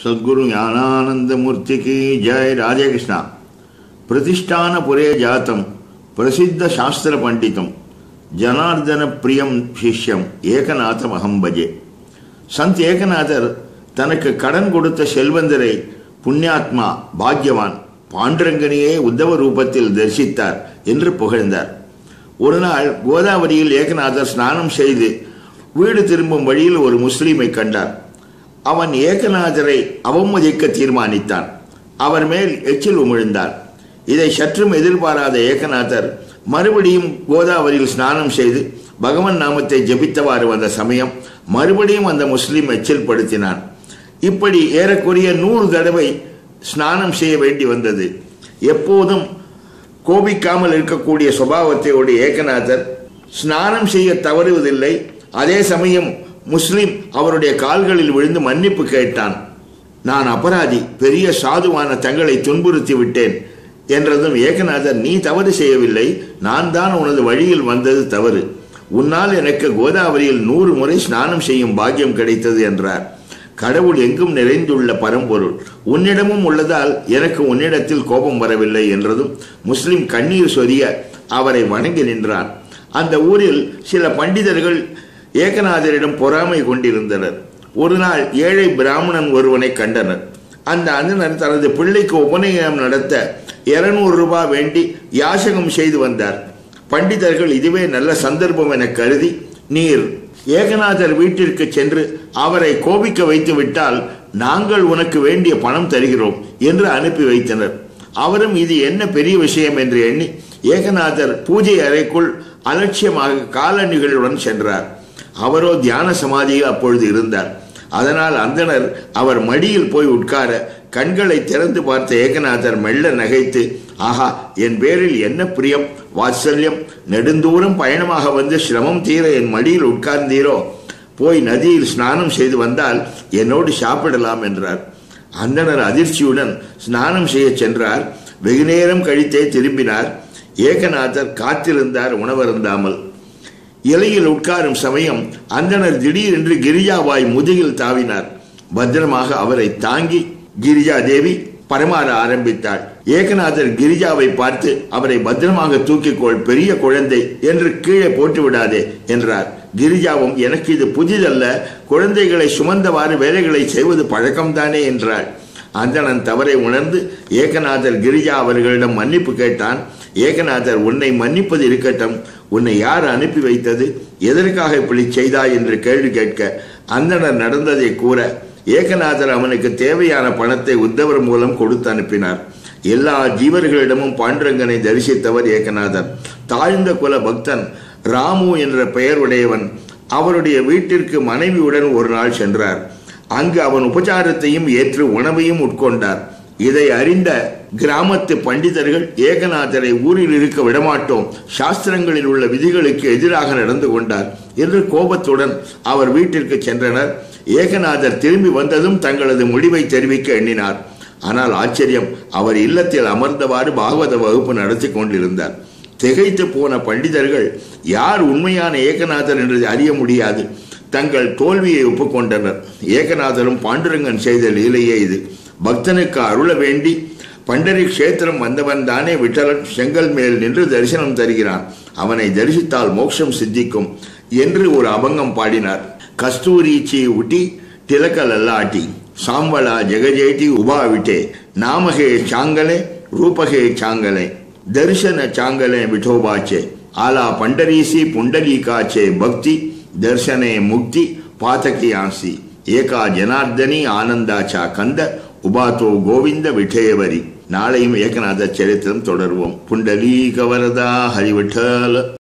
सद्गुरु ज्ञानानंदमूर्ति की जय राधे कृष्णा प्रतिष्ठान पुरे जातम प्रसिद्ध शास्त्र पंडितम ஜனார்தன பிரியம் சிஷ்யம் ஏகநாதம் அகம் பஜே சந்த் ஏகநாதர் தனக்கு கடன் கொடுத்த செல்வந்தரை புண்ணியாத்மா பாக்யவான் பாண்டுரங்கனையே உத்தவ ரூபத்தில் தரிசித்தார் என்று புகழ்ந்தார் ஒரு நாள் கோதாவரியில் ஏகநாதர் ஸ்நானம் செய்து வீடு திரும்பும் வழியில் ஒரு முஸ்லீமை கண்டார் அவன் ஏகநாதரை அவமதிக்க தீர்மானித்தான் அவர் மேல் எச்சில் உமிழ்ந்தார் இதை சற்றும் எதிர்பாராத ஏகநாதர் மறுபடியும் கோதாவரியில் ஸ்நானம் செய்து பகவன் நாமத்தை ஜபித்தவாறு வந்த சமயம் மறுபடியும் அந்த முஸ்லீம் எச்சில் படுத்தினான் இப்படி ஏறக்குறைய நூறு தடவை ஸ்நானம் செய்ய வேண்டி வந்தது எப்போதும் கோபிக்காமல் இருக்கக்கூடிய சுபாவத்தையோடு ஏகநாதர் ஸ்நானம் செய்ய தவறுவதில்லை அதே சமயம் முஸ்லிம் அவருடைய கால்களில் விழுந்து மன்னிப்பு கேட்டான் நான் அபராதி பெரிய சாதுவான தங்களை துன்புறுத்தி விட்டேன் என்றதும் ஏகநாதர் நீ தவறு செய்யவில்லை நான் தான் உனது வழியில் வந்தது தவறு உன்னால் எனக்கு கோதாவரியில் நூறு முறை ஸ்நானம் செய்யும் பாக்கியம் கிடைத்தது என்றார் கடவுள் எங்கும் நிறைந்துள்ள பரம்பொருள் உன்னிடமும் உள்ளதால் எனக்கு உன்னிடத்தில் கோபம் வரவில்லை என்றதும் முஸ்லிம் கண்ணீர் சொரிய அவரை வணங்கி நின்றான் அந்த ஊரில் சில பண்டிதர்கள் ஏகநாதரிடம் பொறாமை கொண்டிருந்தனர் ஒரு நாள் ஏழை பிராமணன் ஒருவனை கண்டனர் அந்த அந்தனர் தனது பிள்ளைக்கு உபநயனம் நடத்த இருநூறு ரூபாய் வேண்டி யாசகம் செய்து வந்தார் பண்டிதர்கள் இதுவே நல்ல சந்தர்ப்பம் என கருதி நீர் ஏகநாதர் வீட்டிற்கு சென்று அவரை கோபிக்க வைத்து விட்டால் நாங்கள் உனக்கு வேண்டிய பணம் தருகிறோம் என்று அனுப்பி வைத்தனர் அவரும் இது என்ன பெரிய விஷயம் என்று எண்ணி ஏகநாதர் பூஜை அறைக்குள் அலட்சியமாக காலணிகளுடன் சென்றார் அவரோ தியான சமாதியில் அப்பொழுது இருந்தார் அதனால் அந்தனர் அவர் மடியில் போய் உட்கார கண்களை திறந்து பார்த்த ஏகநாதர் மெல்ல நகைத்து ஆஹா என் பேரில் என்ன பிரியம் வாத்சல்யம் நெடுந்தூரம் பயணமாக வந்து சிரமம் தீர என் மடியில் உட்கார்ந்தீரோ போய் நதியில் ஸ்நானம் செய்து வந்தால் என்னோடு சாப்பிடலாம் என்றார் அந்தனர் அதிர்ச்சியுடன் ஸ்நானம் செய்ய சென்றார் வெகு நேரம் கழித்தே திரும்பினார் ஏகநாதர் காத்திருந்தார் உணவருந்தாமல் இலையில் உட்காரும் சமயம் அந்தனர் திடீரென்று கிரிஜாவாய் முதுகில் தாவினார் பத்திரமாக அவரை தாங்கி கிரிஜா தேவி பரமாற ஆரம்பித்தாள் ஏகநாதர் கிரிஜாவை பார்த்து அவரை பத்திரமாக தூக்கிக்கொள் பெரிய குழந்தை என்று கீழே போட்டு விடாதே என்றார் கிரிஜாவும் எனக்கு இது புதிதல்ல குழந்தைகளை சுமந்தவாறு வேலைகளை செய்வது பழக்கம்தானே என்றாள் அந்தணன் தவறை உணர்ந்து ஏகநாதர் கிரிஜா அவர்களிடம் மன்னிப்பு கேட்டான் ஏகநாதர் உன்னை மன்னிப்பது இருக்கட்டும் உன்னை யார் அனுப்பி வைத்தது எதற்காக இப்படி செய்தாய் என்று கேள்வி கேட்க அந்தனர் நடந்ததை கூற ஏகநாதர் அவனுக்கு தேவையான பணத்தை உத்தவர் மூலம் கொடுத்து அனுப்பினார் எல்லா ஜீவர்களிடமும் பாண்டுரங்கனை தரிசித்தவர் ஏகநாதர் தாழ்ந்த குல பக்தன் ராமு என்ற பெயர் உடையவன் அவருடைய வீட்டிற்கு மனைவியுடன் ஒரு நாள் சென்றார் அங்கு அவன் உபச்சாரத்தையும் ஏற்று உணவையும் உட்கொண்டார் இதை அறிந்த கிராமத்து பண்டிதர்கள் ஏகநாதரை ஊரில் இருக்க விடமாட்டோம் சாஸ்திரங்களில் உள்ள விதிகளுக்கு எதிராக நடந்து கொண்டார் என்று கோபத்துடன் அவர் வீட்டிற்கு சென்றனர் ஏகநாதர் திரும்பி வந்ததும் தங்களது முடிவை தெரிவிக்க எண்ணினார் ஆனால் ஆச்சரியம் அவர் இல்லத்தில் அமர்ந்தவாறு பாகவத வகுப்பு நடத்தி கொண்டிருந்தார் திகைத்து போன பண்டிதர்கள் யார் உண்மையான ஏகநாதர் என்று அறிய முடியாது தங்கள் தோல்வியை ஒப்புக்கொண்டனர் ஏகநாதரும் பாண்டுரங்கன் செய்த லீலையே இது பக்தனுக்கு அருள வேண்டி பண்டரி கஷேத்திரம் வந்தவன் தானே விட்டலன் செங்கல் மேல் நின்று தரிசனம் தருகிறான் அவனை தரிசித்தால் மோட்சம் சித்திக்கும் என்று ஒரு அபங்கம் பாடினார் கஸ்தூரிச்சி உட்டி திலக்கலல்லாட்டி சாம்பளா ஜெகஜேட்டி உபாவிட்டே நாமகே சாங்கலே ரூபகே சாங்கலே ದರ್ಶನ ಚಾಂಗಲೆ ವಿಠೋಬಾಚೆ ಆಲಾ ಪಂಡರೀಸಿ ಪುಂಡಲೀಕಾಚೆ ಭಕ್ತಿ ದರ್ಶನೆ ಮುಕ್ತಿ ಪಾತಕಿಯಾಸಿ ಏಕಾ ಜನಾರ್ದನಿ ಆನಂದಾಚ ಕಂದ உபாத்தோ கோவிந்த விட்டேவரி நாளையும் ஏகநாத சரித்திரம் தொடர்வோம் புண்டலீக வரதா ஹரிவிட்டல